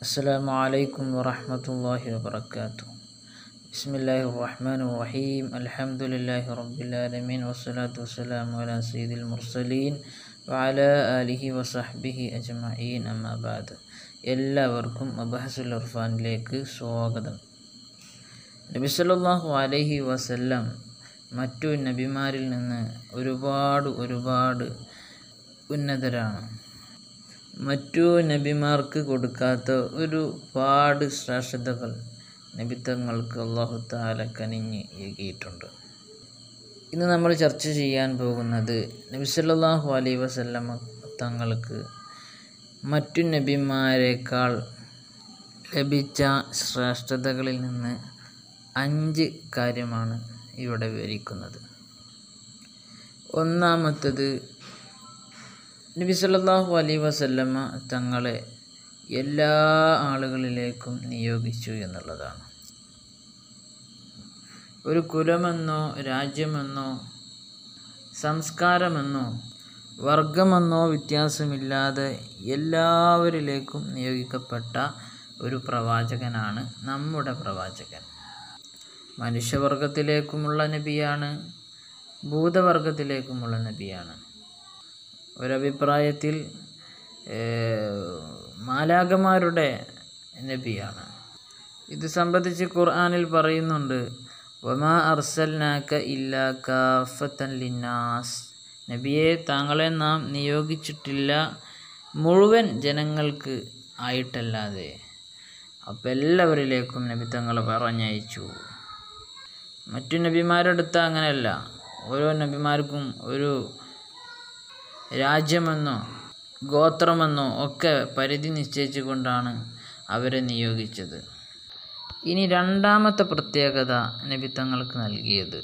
السلام عليكم ورحمة الله وبركاته بسم الله الرحمن الرحيم الحمد لله رب العالمين والصلاة والسلام على سيد المرسلين وعلى آله وصحبه أجمعين أما بعد എല്ലാവർക്കും അബഹസുൽ ഇർഫാനിലേക്ക് സ്വാഗതം നബി സല്ലല്ലാഹു അലൈഹി വസല്ലം മറ്റു നബിമാരിൽ നിന്ന് ഒരുപാട് ഒരുപാട് ഉന്നതരാണ് മറ്റു നബിമാർക്ക് കൊടുക്കാത്ത ഒരുപാട് ശ്രേഷ്ഠതകൾ നബിത്തങ്ങൾക്ക് അള്ളാഹു താല കനിഞ്ഞ് ഏകിയിട്ടുണ്ട് ഇന്ന് നമ്മൾ ചർച്ച ചെയ്യാൻ പോകുന്നത് നബി സല്ലല്ലാഹു അലൈഹി വസല്ലമ തങ്ങൾക്ക് മറ്റു നബിമാരെക്കാൾ ലഭിച്ച ശ്രേഷ്ഠതകളിൽ നിന്ന് അഞ്ച് കാര്യമാണ് ഇവിടെ വിവരിക്കുന്നത് ഒന്നാമത്തത് നബി സല്ലല്ലാഹു അലൈഹി വസല്ലമ തങ്ങളെ എല്ലാ ആളുകളിലേക്കും നിയോഗിച്ചു എന്നുള്ളതാണ് ഒരു കുലമെന്നോ രാജ്യമെന്നോ സംസ്കാരമെന്നോ വർഗമെന്നോ വ്യത്യാസമില്ലാതെ എല്ലാവരിലേക്കും നിയോഗിക്കപ്പെട്ട ഒരു പ്രവാചകനാണ് നമ്മുടെ പ്രവാചകൻ മനുഷ്യവർഗത്തിലേക്കുമുള്ള നബിയാണ് ഭൂതവർഗത്തിലേക്കുമുള്ള നബിയാണ് ഒരഭിപ്രായത്തിൽ മാലാകമാരുടെ നബിയാണ് ഇത് സംബന്ധിച്ച് ഖുർആനിൽ പറയുന്നുണ്ട് വമാ അർസൽനാക്ക ഇല്ലാ കാഫത്തൻ ലിന്നാസ് നബിയെ താങ്കളെ നാം നിയോഗിച്ചിട്ടില്ല മുഴുവൻ ജനങ്ങൾക്ക് ആയിട്ടല്ലാതെ അപ്പം എല്ലാവരിലേക്കും നബി തങ്ങളെ പറഞ്ഞയച്ചു മറ്റു നബിമാരെടുത്ത അങ്ങനെയല്ല ഓരോ നബിമാർക്കും ഒരു രാജ്യമെന്നോ ഗോത്രമെന്നോ ഒക്കെ പരിധി നിശ്ചയിച്ചു കൊണ്ടാണ് അവരെ നിയോഗിച്ചത് ഇനി രണ്ടാമത്തെ പ്രത്യേകത നബി തങ്ങൾക്ക് നൽകിയത്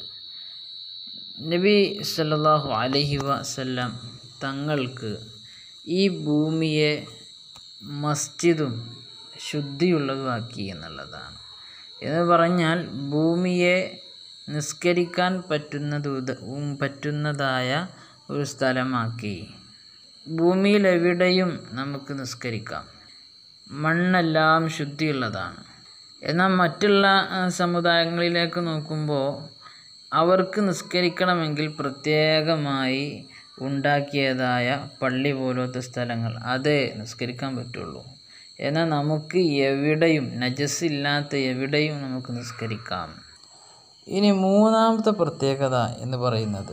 നബി സല്ലല്ലാഹു അലൈഹി വസല്ലം തങ്ങൾക്ക് ഈ ഭൂമിയെ മസ്ജിദും ശുദ്ധിയുള്ളതുമാക്കി എന്നുള്ളതാണ് എന്ന് പറഞ്ഞാൽ ഭൂമിയെ നിസ്കരിക്കാൻ പറ്റുന്നത് പറ്റുന്നതായ ഒരു സ്ഥലമാക്കി ഭൂമിയിൽ എവിടെയും നമുക്ക് നിസ്കരിക്കാം മണ്ണെല്ലാം ശുദ്ധിയുള്ളതാണ് എന്നാൽ മറ്റുള്ള സമുദായങ്ങളിലേക്ക് നോക്കുമ്പോൾ അവർക്ക് നിസ്കരിക്കണമെങ്കിൽ പ്രത്യേകമായി ഉണ്ടാക്കിയതായ പള്ളി പോലത്തെ സ്ഥലങ്ങൾ അതേ നിസ്കരിക്കാൻ പറ്റുള്ളൂ എന്നാൽ നമുക്ക് എവിടെയും നജസ്സില്ലാത്ത എവിടെയും നമുക്ക് നിസ്കരിക്കാം ഇനി മൂന്നാമത്തെ പ്രത്യേകത എന്ന് പറയുന്നത്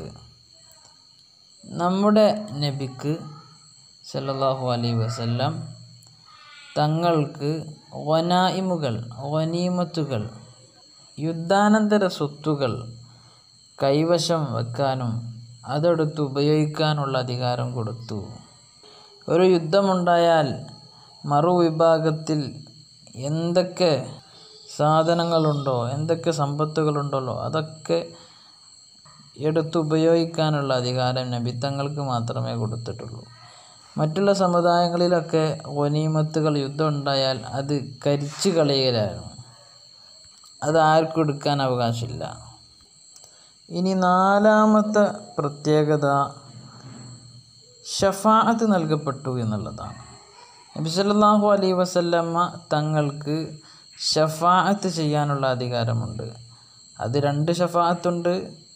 നമ്മുടെ നബിക്ക് സല്ലല്ലാഹു അലൈഹി വസല്ലം തങ്ങൾക്ക് വനായിമുകൾ വനീമത്തുകൾ യുദ്ധാനന്തര സ്വത്തുകൾ കൈവശം വെക്കാനും അതെടുത്ത് ഉപയോഗിക്കാനുള്ള അധികാരം കൊടുത്തു ഒരു യുദ്ധമുണ്ടായാൽ മറുവിഭാഗത്തിൽ എന്തൊക്കെ സാധനങ്ങളുണ്ടോ എന്തൊക്കെ സമ്പത്തുകളുണ്ടല്ലോ അതൊക്കെ എടുത്ത് ഉപയോഗിക്കാനുള്ള അധികാരം നബിത്തങ്ങൾക്ക് മാത്രമേ കൊടുത്തിട്ടുള്ളൂ മറ്റുള്ള സമുദായങ്ങളിലൊക്കെ ഒനീമത്തുകൾ യുദ്ധം ഉണ്ടായാൽ അത് കരിച്ചു കളയലായിരുന്നു അത് ആർക്കും എടുക്കാൻ അവകാശമില്ല ഇനി നാലാമത്തെ പ്രത്യേകത ഷഫാഅത്ത് നൽകപ്പെട്ടു എന്നുള്ളതാണ് നബി സല്ലല്ലാഹു അലൈഹി വസല്ലമ്മ തങ്ങൾക്ക് ഷഫാഅത്ത് ചെയ്യാനുള്ള അധികാരമുണ്ട് അത് രണ്ട് ഷഫാഅത്തുണ്ട്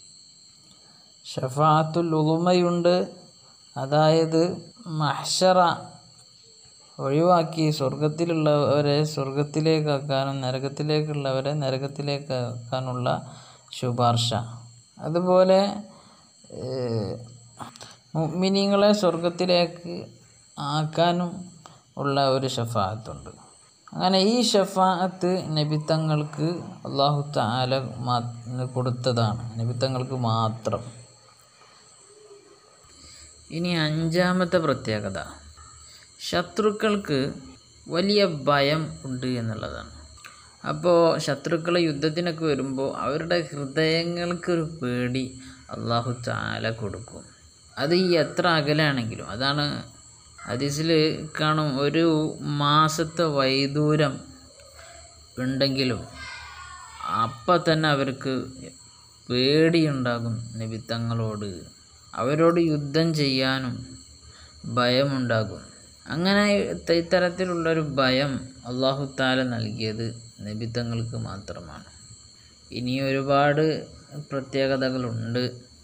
ഷഫാഅത്തുൽ ഉളുമയുണ്ട് അതായത് മഹ്ഷറ ഒഴിവാക്കി സ്വർഗത്തിലുള്ളവരെ സ്വർഗത്തിലേക്കാക്കാനും നരകത്തിലേക്കുള്ളവരെ നരകത്തിലേക്കാക്കാനുള്ള ശുപാർശ അതുപോലെ മിനിങ്ങളെ സ്വർഗത്തിലേക്ക് ആക്കാനും ഉള്ള ഒരു ഷഫാഅത്തുണ്ട് അങ്ങനെ ഈ ഷഫാഅത്ത് നബിത്തങ്ങൾക്ക് അള്ളാഹു താല കൊടുത്തതാണ് നബിത്തങ്ങൾക്ക് മാത്രം ഇനി അഞ്ചാമത്തെ പ്രത്യേകത ശത്രുക്കൾക്ക് വലിയ ഭയം ഉണ്ട് എന്നുള്ളതാണ് അപ്പോൾ ശത്രുക്കൾ യുദ്ധത്തിനൊക്കെ വരുമ്പോൾ അവരുടെ ഹൃദയങ്ങൾക്കൊരു പേടി അള്ളാഹു താല കൊടുക്കും അത് ഈ എത്ര അകലാണെങ്കിലും അതാണ് ഹദീസിൽ കാണും ഒരു മാസത്തെ വൈദൂരം ഉണ്ടെങ്കിലും അപ്പം തന്നെ അവർക്ക് പേടിയുണ്ടാകും നബിത്തങ്ങളോട് അവരോട് യുദ്ധം ചെയ്യാനും ഭയമുണ്ടാകും അങ്ങനെ ഇത്തരത്തിലുള്ളൊരു ഭയം അള്ളാഹു താല നൽകിയത് നബിത്തങ്ങൾക്ക് മാത്രമാണ് ഇനി ഒരുപാട് പ്രത്യേകതകളുണ്ട്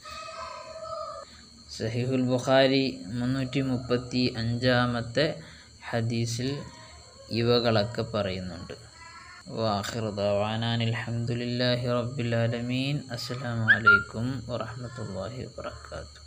സഹിഹുൽ ബുഖാരി മുന്നൂറ്റി മുപ്പത്തി അഞ്ചാമത്തെ ഹദീസിൽ ഇവകളൊക്കെ പറയുന്നുണ്ട് വാഹിർ ദവാനാൻ അലഹമുല്ലാഹി റബ്ബിൽ ആലമീൻ അസ്സലാമു അലൈക്കും വറഹ്മത്തുള്ളാഹി വബറകാതുഹു